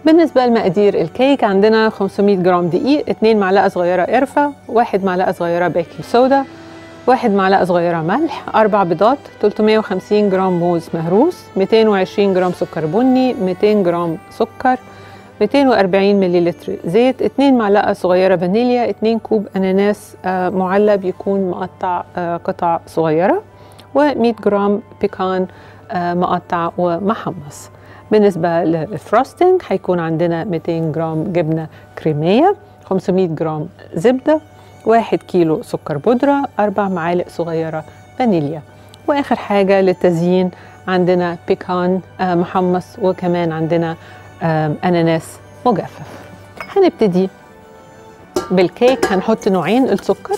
بالنسبة لمقادير الكيك عندنا 500 جرام دقيق 2 معلقة صغيرة قرفة 1 معلقة صغيرة بيكنج صودا 1 معلقة صغيرة ملح 4 بيضات 350 جرام موز مهروس 220 جرام سكر بني 200 جرام سكر 240 مليلتر زيت 2 معلقة صغيرة فانيليا 2 كوب أناناس آه، معلب يكون مقطع آه، قطع صغيرة و100 جرام بيكان آه، مقطع ومحمص بالنسبة للفروستنج هيكون عندنا 200 جرام جبنة كريمية 500 جرام زبدة 1 كيلو سكر بودرة 4 معالق صغيرة فانيليا وآخر حاجة للتزيين عندنا بيكان آه، محمص وكمان عندنا آم، أناناس مجفف هنبتدي بالكيك هنحط نوعين السكر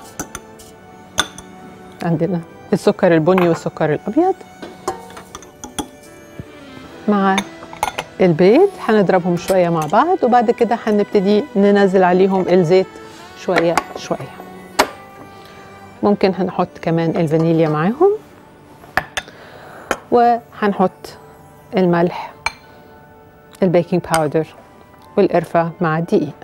عندنا السكر البني والسكر الأبيض مع البيض هنضربهم شوية مع بعض وبعد كده هنبتدي ننزل عليهم الزيت شوية شوية ممكن هنحط كمان الفانيليا معاهم وهنحط الملح البيكنج باودر والقرفة مع الدقيق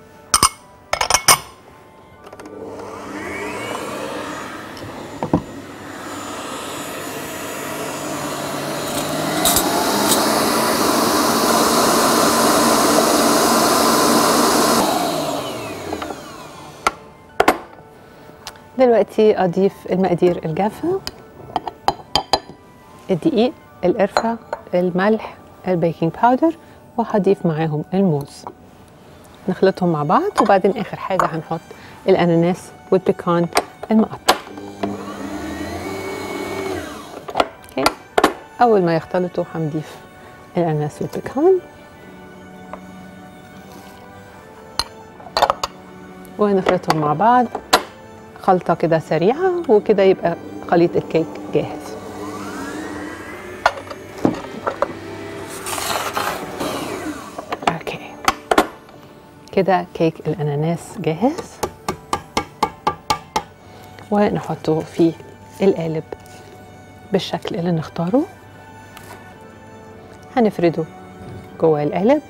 دلوقتي أضيف المقادير الجافة الدقيق القرفة الملح البيكنج باودر وهضيف معاهم الموز نخلطهم مع بعض وبعدين آخر حاجة هنحط الأناناس والبيكان المقطع أوكي أول ما يختلطوا هنضيف الأناناس والبيكان ونخلطهم مع بعض خلطة كده سريعة وكده يبقى خليط الكيك جاهز اوكي كده كيك الاناناس جاهز ونحطه في القالب بالشكل اللي نختاره هنفرده جوه القالب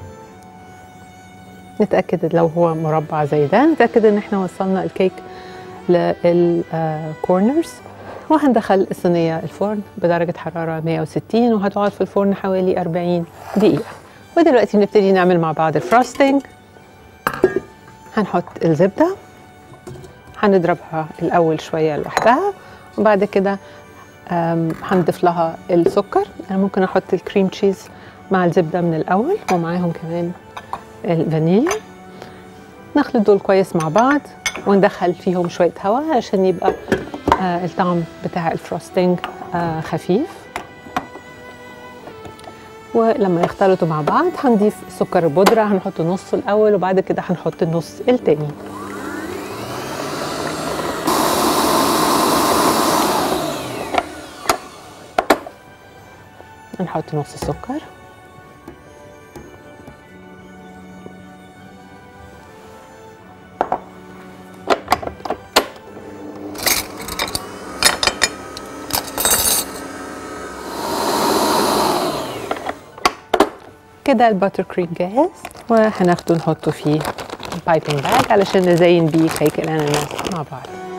نتأكد لو هو مربع زي ده نتأكد ان احنا وصلنا الكيك للكورنرز وهندخل الصينية الفرن بدرجة حرارة 160 وهتقعد في الفرن حوالي 40 دقيقة ودلوقتي نبتدي نعمل مع بعض الفروستنج هنحط الزبدة هنضربها الأول شوية لوحدها وبعد كده آم، هنضيف لها السكر أنا ممكن أحط الكريم تشيز مع الزبدة من الأول ومعاهم كمان الفانيليا نخلط دول كويس مع بعض وندخل فيهم شوية هواء عشان يبقى آه الطعم بتاع الفروستنج آه خفيف ولما يختلطوا مع بعض هنضيف سكر البودرة هنحط نصه الأول وبعد كده هنحط النص التاني هنحط نص السكر كده الباتر كريم جاهز وهناخده نحطه في البايبنج باج علشان نزين بيه كيك الاناناس مع بعض